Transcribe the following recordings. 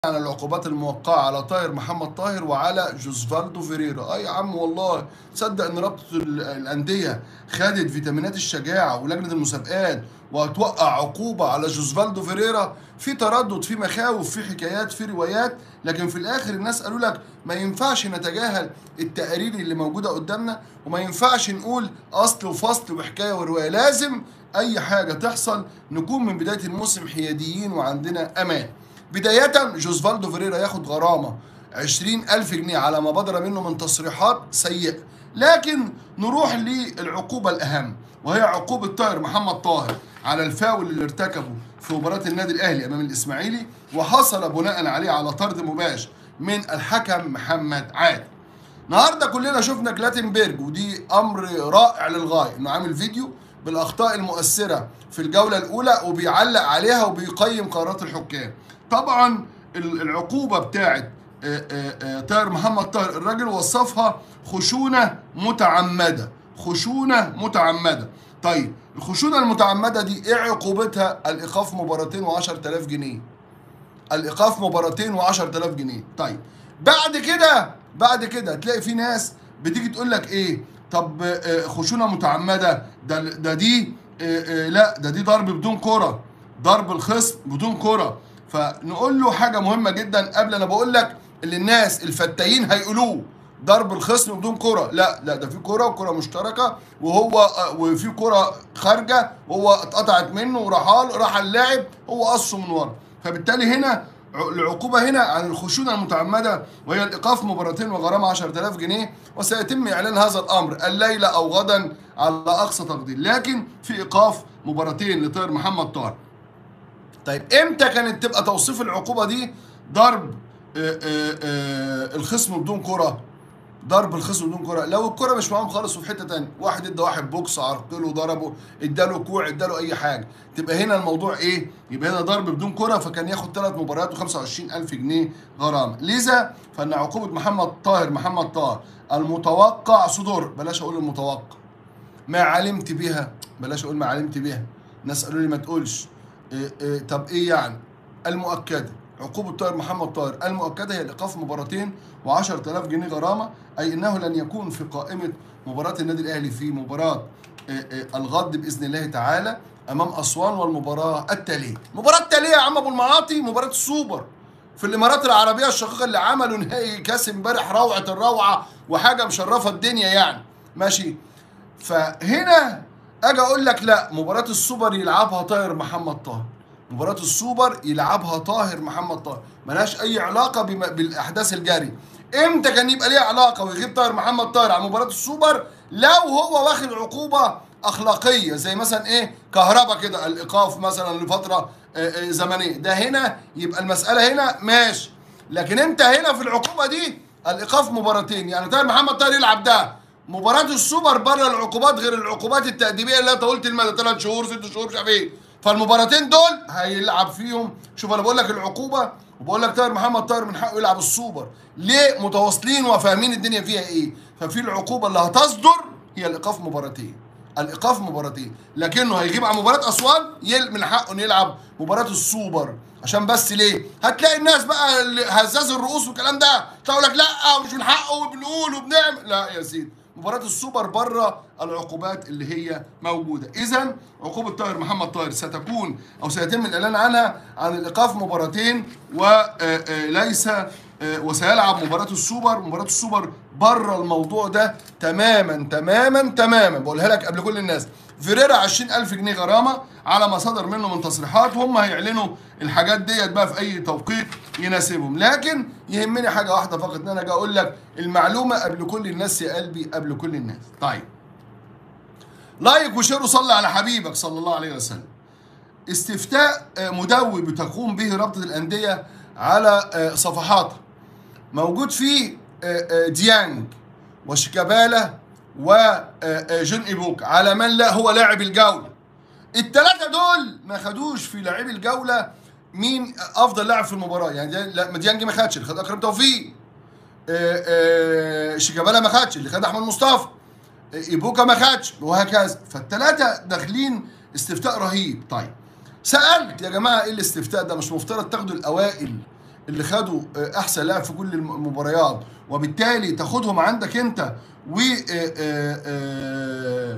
عن العقوبات الموقعة على طاهر محمد طاهر وعلى جوزفالدو فيريرا اه يا عم والله تصدق ان رابطة ال- الأندية خدت فيتامينات الشجاعة ولجنة المسابقات وهتوقع عقوبة على جوزفالدو فيريرا في تردد في مخاوف في حكايات في روايات لكن في الآخر الناس قالوا لك ما ينفعش نتجاهل التقارير اللي موجودة قدامنا وما ينفعش نقول أصل وفصل وحكاية ورواية لازم أي حاجة تحصل نكون من بداية الموسم حياديين وعندنا أمان بداية جوزفالدو فيريرا ياخد غرامة 20 ألف جنيه على ما بدر منه من تصريحات سيئة لكن نروح للعقوبة الأهم وهي عقوبة طاهر محمد طاهر على الفاول اللي ارتكبه في مباراة النادي الأهلي أمام الإسماعيلي وحصل بناء عليه على طرد مباشر من الحكم محمد عادل النهارده كلنا شفنا جلاتنبرج ودي امر رائع للغايه انه عامل فيديو بالاخطاء المؤثره في الجوله الاولى وبيعلق عليها وبيقيم قرارات الحكام طبعا ال- العقوبه بتاعت آه، آه، آه، طاهر محمد طاهر الراجل وصفها خشونه متعمده خشونه متعمده طيب الخشونه المتعمده دي ايه عقوبتها الايقاف مباراتين و10000 جنيه الايقاف مباراتين و10000 جنيه طيب بعد كده بعد كده تلاقي في ناس بتيجي تقول لك ايه طب آه، خشونه متعمده ده ده دي آه، آه، لا ده دي ضرب بدون كره ضرب الخصم بدون كره فنقول له حاجه مهمه جدا قبل انا بقول لك اللي الناس الفتاين هيقولوه ضرب الخصم بدون كرة لا لا ده في كرة وكرة مشتركة وهو آه، وفي كرة خارجة وهو اتقطعت منه وراح راح اللاعب هو قصه من ورا فبالتالي هنا ع- العقوبة هنا عن الخشونة المتعمدة وهي الإيقاف مباراتين وغرامة 10000 جنيه وسيتم إعلان هذا الأمر الليلة أو غدا على أقصى تقدير لكن في إيقاف مباراتين لطاهر محمد طاهر طيب امتى كانت تبقى توصيف العقوبه دي ضرب آه، آه، آه، الخصم بدون كره ضرب الخصم بدون كره لو الكره مش معاهم خالص وفي حته تانية واحد ادى واحد بوكس عرقله ضربه اداله كوع اداله اي حاجه تبقى هنا الموضوع ايه يبقى هنا ضرب بدون كره فكان ياخد ثلاث مباريات و25000 الف جنيه غرامه لذا فان عقوبه محمد طاهر محمد طاهر المتوقع صدور بلاش اقول المتوقع ما علمت بها بلاش اقول ما علمت بها ناس قالوا لي ما تقولش إيه إيه طب ايه يعني المؤكده عقوبة طاهر محمد طاهر المؤكدة هي الإيقاف مباراتين و10000 جنيه غرامة أي أنه لن يكون في قائمة مباراة النادي الأهلي في مباراة إيه إيه الغد بإذن الله تعالى أمام أسوان والمباراة التالية المباراة التالية يا عم أبو المعاطي مباراة السوبر في الإمارات العربية الشقيقة اللي عملوا نهائي كاس امبارح روعة الروعة وحاجة مشرفة الدنيا يعني ماشي فهنا اجي اقول لك لا مباراه السوبر يلعبها طاهر محمد طاهر مباراه السوبر يلعبها طاهر محمد طاهر ملهاش اي علاقه بم... بالاحداث الجاريه امتى كان يبقى ليها علاقه ويغيب طاهر محمد طاهر عن مباراه السوبر لو هو واخد عقوبه اخلاقيه زي مثلا ايه كهربا كده الايقاف مثلا لفتره آه، آه، زمنيه ده هنا يبقى المساله هنا ماشي لكن انت هنا في العقوبه دي الايقاف مباراتين يعني طاهر محمد طاهر يلعب ده مباراة السوبر بره العقوبات غير العقوبات التأديبية اللي هي طولت المدى ثلاث شهور ست شهور مش عارف ايه فالمباراتين دول هيلعب فيهم شوف انا بقول لك العقوبة وبقول لك طاهر محمد طاهر من حقه يلعب السوبر ليه متواصلين وفاهمين الدنيا فيها ايه ففي العقوبة اللي هتصدر هي الايقاف مباراتين الايقاف مباراتين لكنه هيغيب عن مباراه اسوان يل من حقه انه يلعب مباراه السوبر عشان بس ليه هتلاقي الناس بقى اللي هزاز الرؤوس والكلام ده تقول لك لا ومش من حقه وبنقول وبنعمل لا يا سيدي مباراة السوبر بره العقوبات اللي هي موجودة إذا عقوبة طاهر محمد طاهر ستكون أو سيتم الإعلان عنها عن الإيقاف مباراتين وليس وسيلعب مباراة السوبر مباراة السوبر بره الموضوع ده تماما تماما تماما بقولها لك قبل كل الناس فيريرا 20000 جنيه غرامة على ما صدر منه من تصريحات وهم هيعلنوا الحاجات ديت بقى في أي توقيت يناسبهم لكن يهمني حاجة واحدة فقط إن أنا أجي أقول لك المعلومة قبل كل الناس يا قلبي قبل كل الناس طيب لايك وشير وصلي على حبيبك صلى الله عليه وسلم استفتاء آه، مدوي بتقوم به رابطة الأندية على آه، صفحاتها موجود فيه آه، آه، ديانج وشيكابالا وجون ايبوك على من لا هو لاعب الجوله الثلاثه دول ما خدوش في لاعبي الجوله مين افضل لاعب في المباراه يعني دي- لا ديانج ما خدش اللي خد اكرم توفيق آه، آه، شيكابالا ما خدش اللي خد احمد مصطفى آه، ايبوكا ما خدش وهكذا فالثلاثه داخلين استفتاء رهيب طيب سالت يا جماعه ايه الاستفتاء ده مش مفترض تاخدوا الاوائل اللي خدوا آه، احسن لاعب في كل الم- المباريات وبالتالي تاخدهم عندك انت و آه، آه، آه،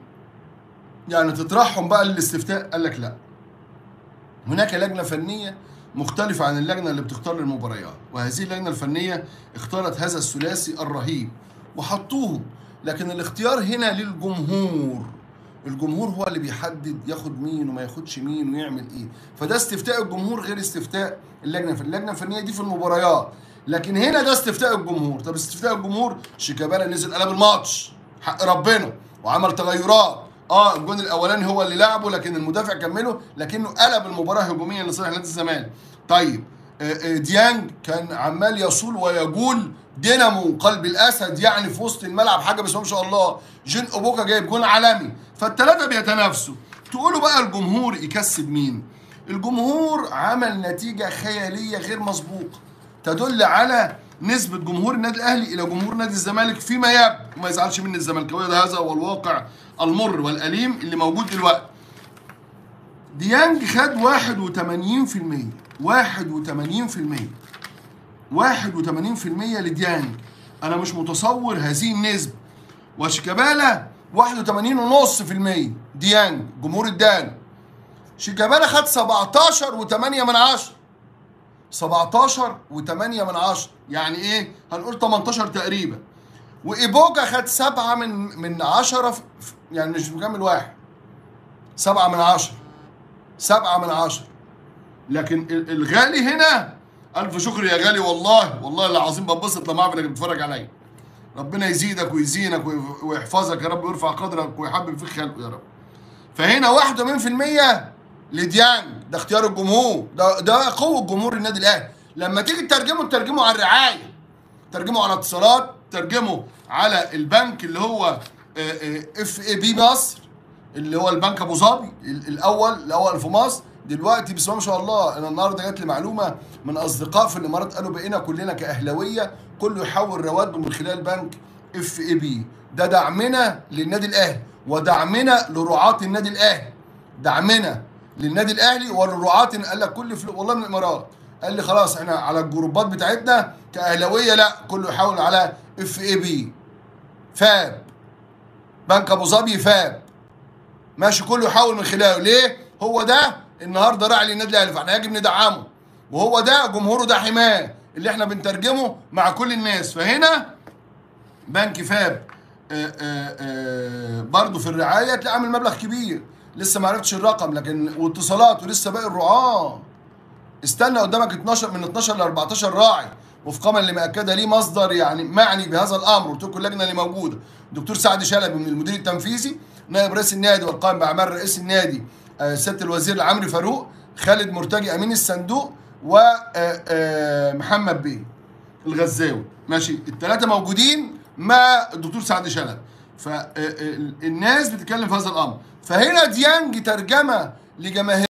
يعني تطرحهم بقى للاستفتاء قال لك لا هناك لجنه فنيه مختلفه عن اللجنه اللي بتختار المباريات وهذه اللجنه الفنيه اختارت هذا الثلاثي الرهيب وحطوهم لكن الاختيار هنا للجمهور الجمهور هو اللي بيحدد ياخد مين وما ياخدش مين ويعمل ايه فده استفتاء الجمهور غير استفتاء اللجنه الفنيه اللجنه الفنيه دي في المباريات لكن هنا ده استفتاء الجمهور طب استفتاء الجمهور شيكابالا نزل قلب الماتش حق ربنا وعمل تغيرات اه الجون الاولاني هو اللي لعبه لكن المدافع كمله لكنه قلب المباراه هجوميا لصالح نادي الزمالك طيب آه، آه، ديانج كان عمال يصول ويجول دينامو قلب الاسد يعني في وسط الملعب حاجه بس ما شاء الله جين اوبوكا جايب جون عالمي فالثلاثه بيتنافسوا تقولوا بقى الجمهور يكسب مين الجمهور عمل نتيجه خياليه غير مسبوقه تدل على نسبة جمهور النادي الأهلي إلى جمهور نادي الزمالك فيما يبدو وما يزعلش مني الزملكاوية ده هذا هو الواقع المر والأليم اللي موجود دلوقتي ديانج خد 81% 81% 81% لديانج أنا مش متصور هذه النسبة وشيكابالا 81.5% ديانج جمهور الدان شيكابالا خد 17 و8 من 10 17 و8 من 10 يعني ايه هنقول 18 تقريبا وايبوكا خد 7 من من 10 في يعني مش مكمل واحد 7 من 10 7 من 10 لكن ال- الغالي هنا الف شكر يا غالي والله والله العظيم بنبسط لما اعرف انك بتتفرج عليا ربنا يزيدك ويزينك ويف- ويحفظك يا رب ويرفع قدرك ويحبب فيك خلقه يا رب فهنا 81% لديانج ده اختيار الجمهور ده ده قوه جمهور النادي الاهلي لما تيجي تترجمه تترجمه على الرعايه ترجمه على اتصالات ترجمه على البنك اللي هو اف اي بي مصر اللي هو البنك ابو ظبي ال- الاول الاول في مصر دلوقتي بسم الله ما شاء الله انا النهارده جات لي معلومه من اصدقاء في الامارات قالوا بقينا كلنا كاهلاويه كله يحول رواتبه من خلال بنك اف اي بي ده دعمنا للنادي الاهلي ودعمنا لرعاة النادي الاهلي دعمنا للنادي الاهلي ولرعاة قال لك كل فلوس والله من الامارات قال لي خلاص احنا على الجروبات بتاعتنا كاهلاويه لا كله يحول على اف اي بي فاب بنك ابو ظبي فاب ماشي كله يحاول من خلاله ليه هو ده النهارده راعي للنادي الاهلي فاحنا يجب ندعمه وهو ده جمهوره ده حماه اللي احنا بنترجمه مع كل الناس فهنا بنك فاب آه، آه، آه، برضه في الرعايه تلاقي عامل مبلغ كبير لسه ما عرفتش الرقم لكن واتصالات ولسه باقي الرعاه استنى قدامك 12 من 12 ل 14 راعي وفقا اللي مأكده ليه مصدر يعني معني بهذا الامر قلت لكم اللجنه اللي موجوده دكتور سعد شلبي من المدير التنفيذي نائب رئيس النادي والقائم باعمال رئيس النادي آه، سياده الوزير العمري فاروق خالد مرتجي امين الصندوق ومحمد بيه الغزاوي ماشي الثلاثه موجودين مع الدكتور سعد شلبي فالناس بتتكلم في هذا الامر فهنا ديانج ترجمه لجماهير